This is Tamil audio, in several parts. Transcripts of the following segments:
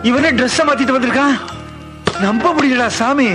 இவனே ட்ரெஸ் மாத்திட்டு வந்திருக்கான் நம்ப முடியலடா சாமி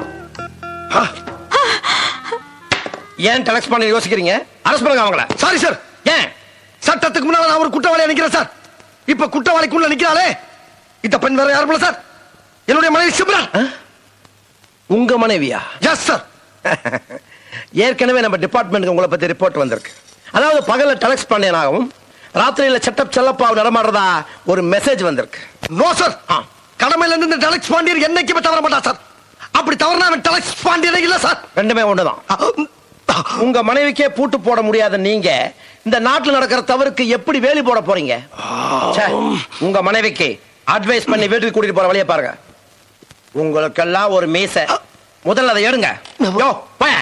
ஏன் டெலக்ஸ் பண்ண யோசிக்கிறீங்க அரசு பண்ணுங்க அவங்கள சாரி சார் ஏன் சட்டத்துக்கு முன்னால நான் ஒரு குற்றவாளியா நிக்கிறேன் சார் இப்ப குற்றவாளிக்குள்ள நிக்கிறாளே இந்த பெண் வேற யாரும் இல்ல சார் என்னுடைய மனைவி சிம்ரன் உங்க மனைவியா எஸ் சார் ஏற்கனவே நம்ம டிபார்ட்மெண்ட்டுக்கு உங்களை பத்தி ரிப்போர்ட் வந்திருக்கு அதாவது பகல்ல டெலக்ஸ் பண்ணேனாகவும் ராத்திரியில செட்டப் செல்லப்பாவு நடமாடுறதா ஒரு மெசேஜ் வந்திருக்கு நோ சார் ஆ. கடமையில இருந்து இந்த டெலக்ஸ் பாண்டியர் என்னைக்குமே தவற மாட்டான் சார் அப்படி தவறுனா அவன் டெலக்ஸ் பாண்டியனே இல்ல சார் ரெண்டுமே ஒண்ணுதான் உங்க மனைவிக்கே பூட்டு போட முடியாத நீங்க இந்த நாட்டுல நடக்கிற தவறுக்கு எப்படி வேலி போட போறீங்க ச்சே, உங்க மனைவிக்கு அட்வைஸ் பண்ணி வீட்டுக்கு கூட்டிட்டு போற வழியை பாருங்க உங்களுக்கெல்லாம் ஒரு மீசை முதல்ல அதை எடுங்க யோ, போய.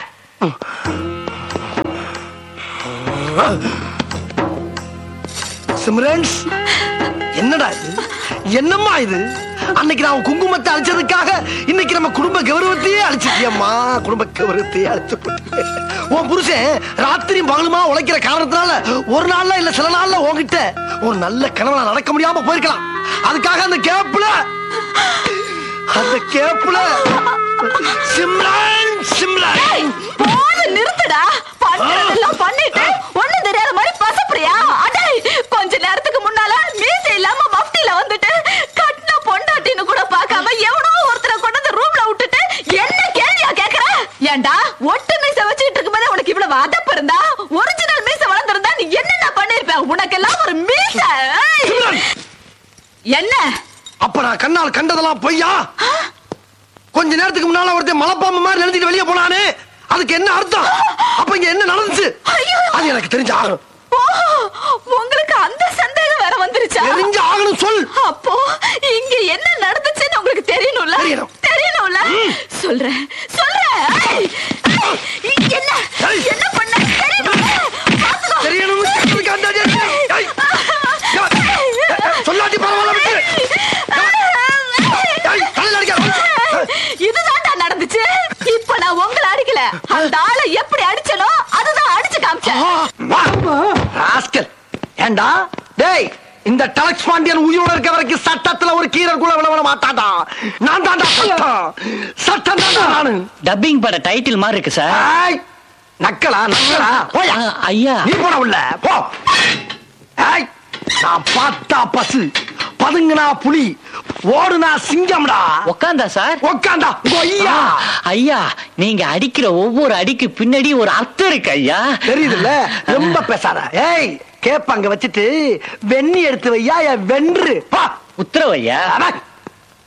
சிம்ரன்ஸ் என்னடா இது என்னம்மா இது அன்னைக்கு நான் உன் குங்குமத்தை அழிச்சதுக்காக இன்னைக்கு நம்ம குடும்ப கௌரவத்தையே அழிச்சிட்டியம்மா குடும்ப கௌரவத்தையே அழிச்சு போட்டியே. உன் புருஷன் ராத்திரியும் பகலுமா உழைக்கிற காரணத்தினால ஒரு நாள்ல இல்ல சில நாள்ல உன்கிட்ட ஒரு நல்ல கனவுல நடக்க முடியாம போயிருக்கலாம் அதுக்காக அந்த கேப்ல அந்த கேப்ல சிம்ரன் சிம்ரன் போது நிறுத்துடா பண்றதெல்லாம் பண்ணிட்டு ஒண்ணு தெரியாத மாதிரி பசப்புறியா அடே கொஞ்ச நேரத்துக்கு முன்னால மீசை இல்லாம மஃப்டில வந்துட்டு கட்டின பொண்டாட்டின்னு கூட பார்க்காம எவனோ ஒருத்தரை கொண்டு வந்து ரூம்ல விட்டுட்டு என்ன கேள்வியா கேக்குற ஏன்டா ஒட்டு மீசை வச்சுட்டு இருக்கும்போது உனக்கு இவ்வளவு அதப்பு இருந்தா ஒரிஜினல் மீசை வளர்ந்திருந்தா நீ என்னென்ன பண்ணிருப்ப உனக்கெல்லாம் ஒரு மீசை ஏய்! சிம்ரன் என்ன அப்ப நான் கண்ணால் கண்டதெல்லாம் பொய்யா கொஞ்ச நேரத்துக்கு முன்னால ஒருத்தன் மலைப்பாம்பு மாதிரி நினைச்சிட்டு வெளியே போனானே அதுக்கு என்ன அர்த்தம் அப்ப இங்க என்ன நடந்துச்சு ஐயோ! அது எனக்கு தெரிஞ்சு ஆகணும் ஓ உங்களுக்கு அந்த சந்தேகம் வேற வந்துருச்சா தெரிஞ்சு ஆகணும் சொல் அப்போ இங்க என்ன நடந்துச்சுன்னு உங்களுக்கு தெரியணும்ல தெரியணும். தெரியணும்ல சொல்றேன் சொல்றேன் ஏய், ஏய், இங்க என்ன ஏய். என்ன பண்ண தெரியணும்ல பாத்துக்கோ. தெரியணும் கேட்டதுக்கு அந்த அடி அடி. ஏய். ஏய், சொல்லாட்டி பரவாயில்ல விட்டு ஏய், தலையில அடிக்காத. இதுதான்டா நடந்துச்சு இப்ப நான் உங்களை அடிக்கல அந்த ஆளை எப்படி அடிச்சனோ அதுதான் அடிச்சு காமிச்சேன் வா. ராஸ்கல். ஏண்டா டேய் இந்த டலக்ஸ் பாண்டியன் உயிரோட இருக்க வரைக்கும் சட்டத்துல ஒரு கீரல் கூட விட விட மாட்டான்டா நான் தான்டா சட்டம் சட்டம் தான்டா நானு டப்பிங் பட டைட்டில் மாதிரி இருக்கு சார் ஏய், நக்கலா நக்கலா போயா ஆ, ஐயா நீ போட உள்ள போ ஏய், நான் பார்த்தா பசு பதுங்குனா புலி ஓடுனா சிங்கம்டா உக்காந்தா சார் உக்காண்டா கொய்யா ஐயா நீங்க அடிக்கிற ஒவ்வொரு அடிக்கு பின்னாடி ஒரு அர்த்தம் இருக்கு ஐயா தெரியுதுல்ல ரொம்ப பேசாத ஏய் கேப்ப அங்க வச்சுட்டு வெண்ணி எடுத்து வையா என் வென்று பா உத்தரவு ஐயா அட,